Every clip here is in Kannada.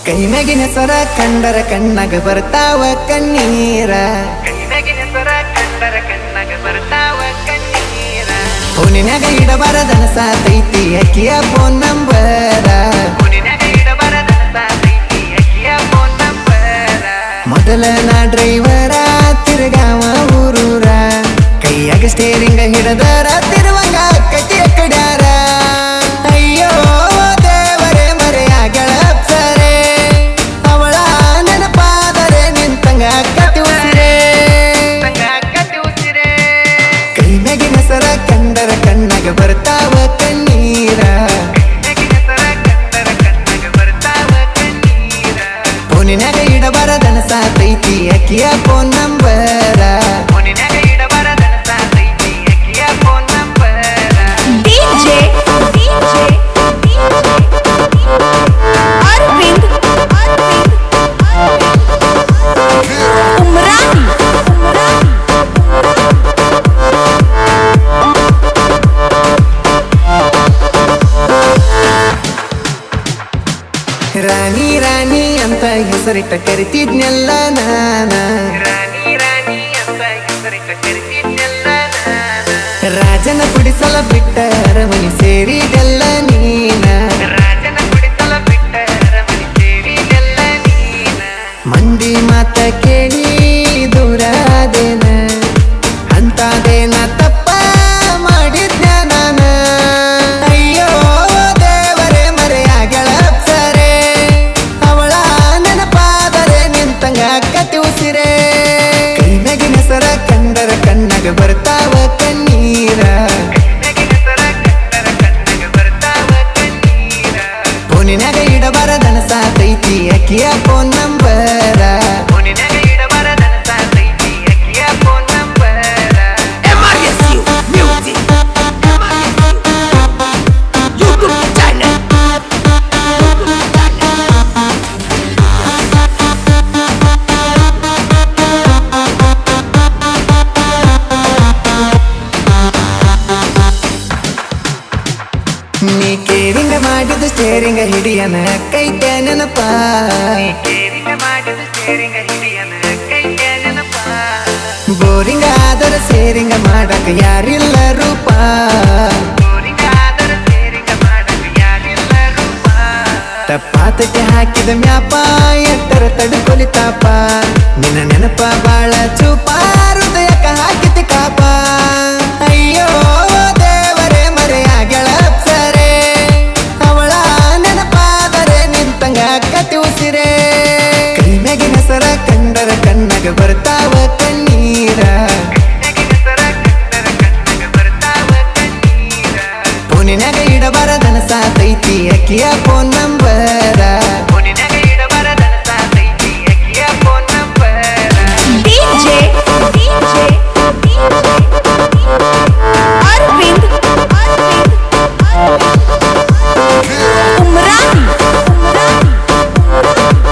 ಕೈ ಮ್ಯಾಗಿನ ಸರ ಕಂಡರ ಕಣ್ಣಾಗ ಬರ್ತಾವ ಕಣ್ಣೀರ ಕೈ ಮ್ಯಾಗಿನ ಸರ ಕಂಡರ ಕಣ್ಣಾಗ ಬರ್ತಾವ ಕಣ್ಣೀರ ಫೋನಿನಾಗ ಇಡಬಾರದನ ಸಾತೈತಿ ಅಕ್ಕಿಯ ಫೋನ್ ನಂಬರ ಫೋನಿನಾಗ ಇಡಬಾರದನ ಸಾತೈತಿ ಅಕ್ಕಿಯ ಫೋನ್ ನಂಬರ ಮೊದಲ ನಾ ಡ್ರೈವರ ತಿರುಗಾವ ಊರೂರ ಕೈಯಾಗ ಸ್ಟೇರಿಂಗ ಹಿಡದರ ತಿರುವಂಗ ಕಟ್ಟಿಯ ಕಡ್ಯಾರ ಅಯ್ಯೋ ದೇವರೇ ಮರೆಯಾಗಳ ಅಪ್ಸರೆ ಅವಳ ನೆನಪಾದರೆ ನಿಂತಂಗ ಕಟ್ಟಿ ಉಸಿರೇ ಕೈ ಮ್ಯಾಗಿನ ಸರ ಕಂಡರ ಕಣ್ಣಾಗ ಬರ್ತಾವ ಕಣ್ಣೀರ ಫೋನಿನಾಗ ಇಡಬಾರದನ ಸಾತೈತಿ ಅಕ್ಕಿಯ ಫೋನ್ ನಂಬರ ಫೋನಿನಾಗ ಇಡಬಾರದನ ಸಾತೈತಿ ಅಕ್ಕಿಯ phone number DJ, DJ, Arvind, Arvind, Umrani, Umrani. Rani Rani ಅಂತ ಹೆಸರಿಟ್ಟ ಕರಿತಿದ್ನೆಲ್ಲ ನಾನ ರಾಣಿ ರಾಣಿ ಅಂತ ಹೆಸರಿಟ್ಟ ಕರಿತಿದ್ನೆಲ್ಲ ರಾಜನ ಕುಡಿಸಲ ಬಿಟ್ಟ ಅರಮನೆ ಸೇರಿದೆಲ್ಲ ನೀನ ರಾಜನ ಕುಡಿಸಲ ಬಿಟ್ಟ ಅರಮನೆ ಸೇರಿದೆಲ್ಲ ನೀನ ಮಂದಿ ಮಾತ ಕೇಳಿ ದೂರಾದೇನ ಅಂತಾದೇನ ತಪ್ಪ ಮಾಡಿದ್ನ ನಾನ ಅಯ್ಯೋ ದೇವರೇ ಮರೆಯಾಗಳ ಅಪ್ಸರೆ ಅವಳ ನೆನಪಾದರೆ ನಿಂತಂಗ ಕತಿ ಉಸಿರೇ ಕೈ ಮ್ಯಾಗಿನ ಸರ ಕಂಡರ ಕಣ್ಣಾಗ ಬರ್ತಾವ ಕಣ್ಣೀರ ಫೋನಿನಾಗ ಇಡಬಾರದನ ಸಾತೈತಿ ಅಕ್ಕಿಯ ಫೋನ್ ನಂಬರ ಫೋನಿನಾಗ ಇಡಬಾರದನ ಸಾತೈತಿ ಅಕ್ಕಿಯ phone number MRSU Music MRSU YouTube channel YouTube channel ನೀ ಕೇರಿಂಗ ಮಾಡಿದ ಸ್ಟೇರಿಂಗ ಹಿಡಿಯನ ಕೈತ ನೆನಪ ಬೋರಿಂಗ ಆದರ ಸೇರಿಂಗ ಮಾಡಕ ಯಾರಿಲ್ಲ ರೂಪ ತಪ್ಪಾತಕ್ಕೆ ಹಾಕಿದ ಮ್ಯಾಪ ಎತ್ತರ ತಡ್ಕೊಲಿತಾಪ ನಿನ್ನ ನೆನಪ ಬಾಳ ಚೂಪ ಹೃದಯಕ್ಕ ಹಾಕಿತಿ ಕಾಪ ಅಯ್ಯೋ ದೇವರೇ ಮರೆಯಾಗಳ ಅಪ್ಸರೆ ಅವಳ ನೆನಪಾದರೆ ನಿಂತಂಗ ಕತಿ ಉಸಿರೇ ಕೈ ಮ್ಯಾಗಿನ ಸರ ಕಂಡರ ಕಣ್ಣಾಗ ಬರ್ತಾವ ಕಣ್ಣೀರ ಫೋನಿನಾಗ ಇಡಬಾರದನ ಸಾತೈತಿ ಅಕ್ಕಿಯ ಫೋನ್ ನಂಬರ ಫೋನಿನಾಗ ಇಡಬಾರದನ ಸಾತೈತಿ ಅಕ್ಕಿಯ phone number DJ, DJ, Arvind, Arvind, Umrani, Umrani.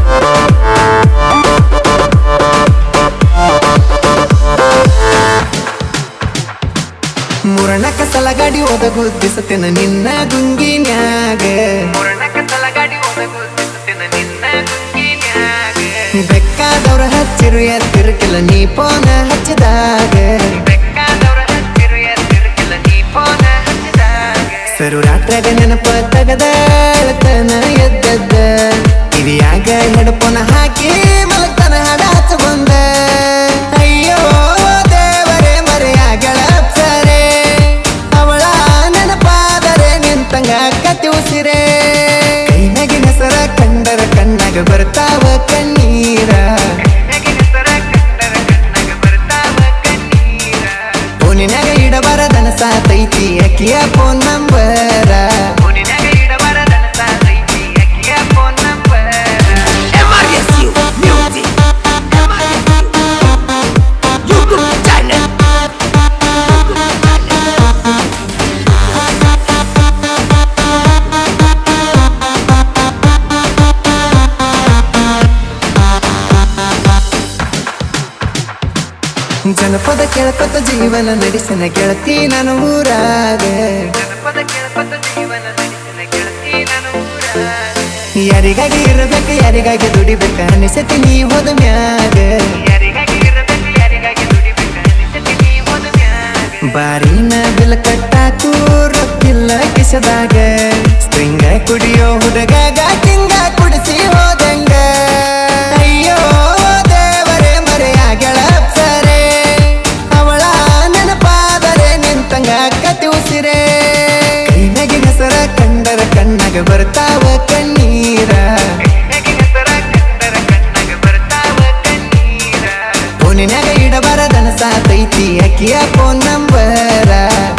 ಮುರಣಕ ಸಲಗಾಡಿ ಒದಗುದ್ದಿಸತೇನ ನಿನ್ನ ಗುಂಗಿನ್ಯಾಗ ಮುರಣಕ ಸಲಗಾಡಿ ಒದಗುದ್ದಿಸತೇನ ನಿನ್ನ ಗುಂಗಿನ್ಯಾಗ ಬೆಕ್ಕಾದವ್ರ ಹಚ್ಚಿರು ಎತ್ತಿರ್ಕಿಲ್ಲ ನೀ ಫೋನ ಹಚ್ಚಿದಾಗ ಬೆಕ್ಕಾದವ್ರ ಹಚ್ಚಿರು ಎತ್ತಿರ್ಕಿಲ್ಲ ನೀ ಫೋನ ಹಚ್ಚಿದಾಗ ಸರು ರಾತ್ರಾಗ ನೆನಪ ತಗದ ಅಳ್ತನ ಎದ್ದದ್ದ ಕಿವಿಯಾಗ ಹೆಡ್ಫೋನ ಹಾಕಿ ಮಲಗ್ತನ ಹಾಡ ಹಚ್ಚ ಬಂದ ಅಯ್ಯೋ ದೇವರೇ ಮರೆಯಾಗಳ ಅಪ್ಸರೆ ಅವಳ ನೆನಪಾದರೆ ನಿಂತಂಗ ಕತಿ ಉಸಿರೇ ಕೈ ಮ್ಯಾಗಿನ ಸರ ಕಂಡರ ಕಣ್ಣಾಗ ಬರ್ತಾವ ಕಣ್ಣೀರ ಫೋನಿನಾಗ ಇಡಬಾರದನ ಸಾತೈತಿ ಅಕ್ಕಿಯ ಫೋನ್ ನಂಬರ ಫೋನಿನಾಗ ಇಡಬಾರದನ ಸಾತೈತಿ ಅಕ್ಕಿಯ phone number MRSU Music MRSU YouTube channel YouTube channel ಜನಪದ ಕೆಳಪದ ಜೀವನ ನಡೆಸಿನ ಗೆಳತಿ ನಾನು ಊರಾಗ ಜನಪದ ಕೆಳಪದ ಜೀವನ ನಡೆಸಿನ ಗೆಳತಿ ನಾನು ಊರಾಗ ಯಾರಿಗಾಗಿ ಇರಬೇಕು ಯಾರಿಗಾಗಿ ದುಡಿಬೇಕ ಅನಿಸತಿ ನೀ ಹೋದ ಮ್ಯಾಗ ಬಾರಿನ ಬಿಲ್ ಕಟ್ಟಾಕು ರೊಕ್ಕಿಲ್ಲ ಕಿಸದಾಗ ಸ್ಟ್ರಿಂಗ ಕುಡಿಯೋ ಹುಡುಗಾಗ ತಿಂಗ ಕುಡಿಸಿ ಹೋದಂಗ ಅಯ್ಯೋ ದೇವರೇ ಮರೆಯಾಗಳ ಅಪ್ಸರೆ ಅವಳ ನೆನಪಾದರೆ ನಿಂತಂಗ ಕತಿ ಉಸಿರೇ ಕೈನಾಗಿ ಹೆಸರ ಕಂಡರ ಕಣ್ಣಾಗ ಬರ್ತಾವ ಕಣ್ಣೀರ ಫೋನಿನ್ಯಾಗ ಇಡಬಾರದನ ಸಾತೈತಿ ಅಕ್ಕಿಯ ಫೋನ್ ನಂಬರ